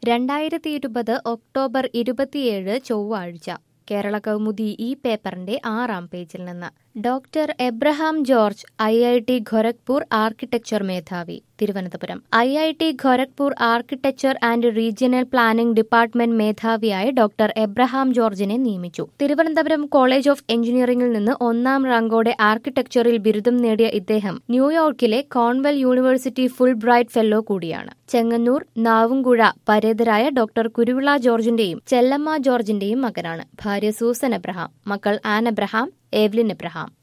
രണ്ടായിരത്തി ഇരുപത് ഒക്ടോബർ ഇരുപത്തിയേഴ് ചൊവ്വാഴ്ച കേരള കൗമുദി ഈ പേപ്പറിന്റെ ആറാം പേജിൽ നിന്ന് doctor Abraham George I I T Kharagpur architecture മേധാവി Thiruvananthapuram I I T Kharagpur architecture and regional planning department മേധാവിയായി ഡോക്ടർ എബ്രഹാം ജോർജിനെ നിയമിച്ചു തിരുവനന്തപുരം കോളേജ് ഓഫ് എഞ്ചിനീയറിംഗിൽ നിന്ന് ഒന്നാം റാങ്കോടെ ആർക്കിടെക്ചറിൽ ബിരുദം നേടിയ ഇദ്ദേഹം ന്യൂയോർക്കിലെ Cornell university Fulbright fellow കൂടിയാണ് ചെങ്ങന്നൂർ നാവുംകുഴ പരേതരായ ഡോക്ടർ കുരുവിള ജോർജിന്റെയും ചെല്ലമ്മ ജോർജിന്റെയും മകനാണ് ഭാര്യ സൂസൻ എബ്രഹാം മക്കൾ ആൻ എബ്രഹാം ഏവ്ലിൻ എബ്രഹാം